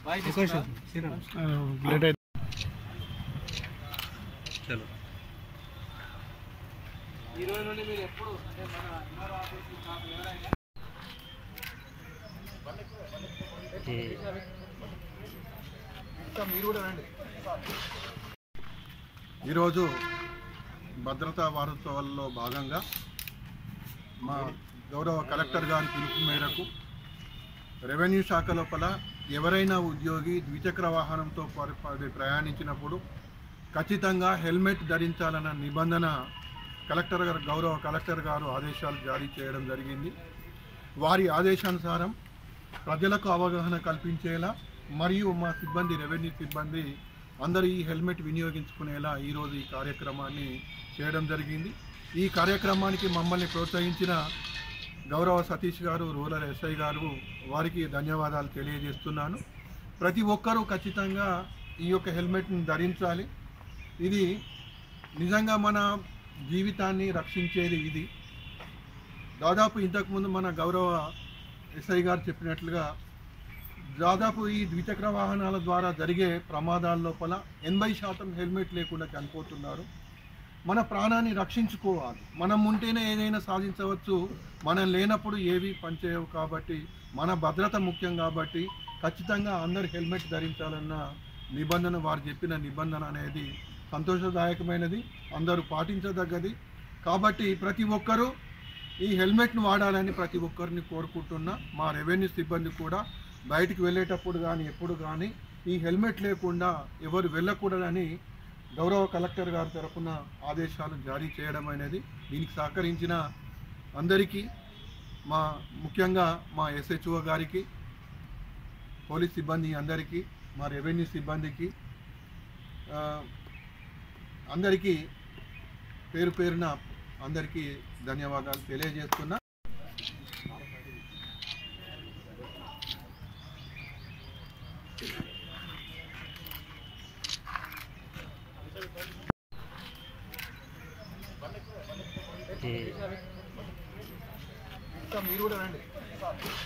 late అయితే చలో ఈ రోజు నుండి మీరు ఎప్పుడు అంటే మన ఎంఆర్ ఆఫీస్ మాకు ఎవరైనా ఇంకా మీరు కూడా రండి ఈరోజు భద్రతా వారోత్సవాల్లో భాగంగా మా గౌరవ కలెక్టర్ గారి పిలుపు మేరకు రెవెన్యూ శాఖ లోపల ఎవరైనా ఉద్యోగి ద్విచక్ర వాహనంతో పరి- పరి- ప్రయాణించినప్పుడు ఖచ్చితంగా హెల్మెట్ ధరించాలన్న నిబంధన కలెక్టర్ గారు గౌరవ కలెక్టర్ గారు ఆదేశాలు జారీ చేయడం జరిగింది వారి ఆదేశానుసారం ప్రజలకు అవగాహన కల్పించేలా మరియు మా సిబ్బంది రెవెన్యూ సిబ్బంది అందరూ ఈ హెల్మెట్ వినియోగించుకునేలా ఈరోజు ఈ కార్యక్రమాన్ని చేయడం జరిగింది ఈ కార్యక్రమానికి మమ్మల్ని ప్రోత్సహించిన గౌరవ సతీష్ గారు రూరల్ ఎస్ఐ గారు వారికి ధన్యవాదాలు తెలియజేస్తున్నాను ప్రతి ఒక్కరూ ఖచ్చితంగా ఈ యొక్క హెల్మెట్ని ధరించాలి ఇది నిజంగా మన జీవితాన్ని రక్షించేది ఇది దాదాపు ఇంతకుముందు మన గౌరవ ఎస్ఐ గారు చెప్పినట్లుగా దాదాపు ఈ ద్విచక్ర వాహనాల ద్వారా జరిగే ప్రమాదాల లోపల ఎనభై శాతం హెల్మెట్ లేకుండా చనిపోతున్నారు మన ప్రాణాన్ని రక్షించుకోవాలి మనం ఉంటేనే ఏదైనా సాధించవచ్చు మనం లేనప్పుడు ఏవి పనిచేయవు కాబట్టి మన భద్రత ముఖ్యం కాబట్టి ఖచ్చితంగా అందరు హెల్మెట్ ధరించాలన్న నిబంధన వారు చెప్పిన నిబంధన అనేది సంతోషదాయకమైనది అందరూ పాటించదగ్గది కాబట్టి ప్రతి ఒక్కరూ ఈ హెల్మెట్ను వాడాలని ప్రతి ఒక్కరిని కోరుకుంటున్నా మా రెవెన్యూ సిబ్బంది కూడా బయటికి వెళ్ళేటప్పుడు కానీ ఎప్పుడు కానీ ఈ హెల్మెట్ లేకుండా ఎవరు వెళ్ళకూడదని గౌరవ కలెక్టర్ గారి తరఫున ఆదేశాలు జారీ చేయడం అనేది దీనికి సహకరించిన అందరికీ మా ముఖ్యంగా మా ఎస్హెచ్ఓ గారికి పోలీస్ సిబ్బంది అందరికీ మా రెవెన్యూ సిబ్బందికి ఆ, అందరికీ పేరు పేరున అందరికీ ధన్యవాదాలు తెలియజేస్తున్నా ఇంకా మీరు కూడా రండి